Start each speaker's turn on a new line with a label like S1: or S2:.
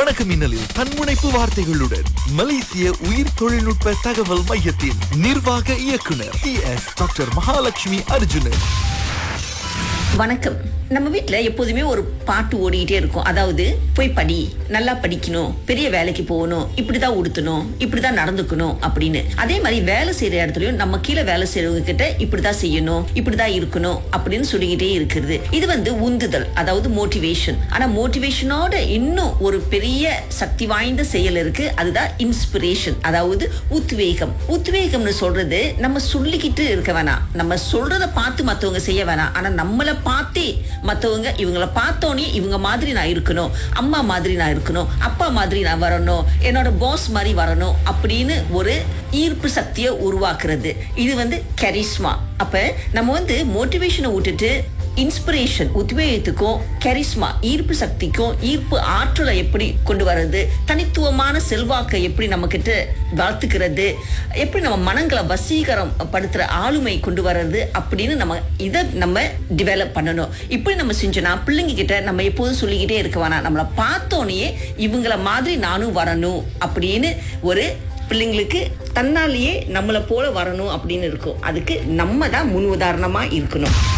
S1: வணக்கம் மின்னலில் தன்முனைப்பு வார்த்தைகளுடன் மலேசிய உயிர் தொழில்நுட்ப தகவல் மையத்தின் நிர்வாக இயக்குனர் T S doctor Mahalakshmi Arjunan
S2: வணக்கம் நம்ம வீட்ல எப்போதுமே ஒரு பாட்டு ஓடிக்கிட்டே இருக்கும் அதாவது போய் படி நல்லா படிக்கணும் பெரிய வேலைக்கு போகணும் இப்படிதான் உடுத்தணும் இப்படிதான் நடந்துக்கணும் அப்படின்னு அதே மாதிரி வேலை செய்யற இடத்துலயும் நம்ம கீழே வேலை செய்யறவங்க கிட்ட இப்படிதான் செய்யணும் இப்படிதான் இருக்கணும் அப்படின்னு சொல்லிக்கிட்டே இருக்கிறது இது வந்து உந்துதல் அதாவது மோட்டிவேஷன் ஆனா மோட்டிவேஷனோட இன்னும் ஒரு பெரிய சக்தி வாய்ந்த செயல் இருக்கு அதுதான் இன்ஸ்பிரேஷன் அதாவது உத்வேகம் உத்வேகம்னு சொல்றது நம்ம சொல்லிக்கிட்டு இருக்க வேணாம் நம்ம சொல்றத பார்த்து மத்தவங்க செய்ய வேணாம் ஆனா நம்மள பார்த்தே மத்தவங்க இவங்கள பார்த்தோன்னே இவங்க மாதிரி நான் இருக்கணும் அம்மா மாதிரி நான் இருக்கணும் அப்பா மாதிரி நான் வரணும் என்னோட பாஸ் மாதிரி வரணும் அப்படின்னு ஒரு ஈர்ப்பு சக்தியை உருவாக்குறது இது வந்து கரிஸ்மா அப்ப நம்ம வந்து மோட்டிவேஷனை விட்டுட்டு இன்ஸ்பிரேஷன் உத்வேகத்துக்கும் கரிஸ்மா ஈர்ப்பு சக்திக்கும் ஈர்ப்பு ஆற்றலை எப்படி கொண்டு வர்றது தனித்துவமான செல்வாக்கை எப்படி நம்ம கிட்ட வளர்த்துக்கிறது எப்படி நம்ம மனங்களை வசீகரம் படுத்துற ஆளுமை கொண்டு வர்றது அப்படின்னு நம்ம இதை நம்ம டெவலப் பண்ணணும் இப்படி நம்ம செஞ்சோம்னா பிள்ளைங்க கிட்ட நம்ம எப்போதும் சொல்லிக்கிட்டே இருக்க வேணாம் நம்மளை பார்த்தோன்னே இவங்கள மாதிரி நானும் வரணும் அப்படின்னு ஒரு பிள்ளைங்களுக்கு தன்னாலேயே நம்மளை போல வரணும் அப்படின்னு இருக்கும் அதுக்கு நம்ம தான் முன் உதாரணமா இருக்கணும்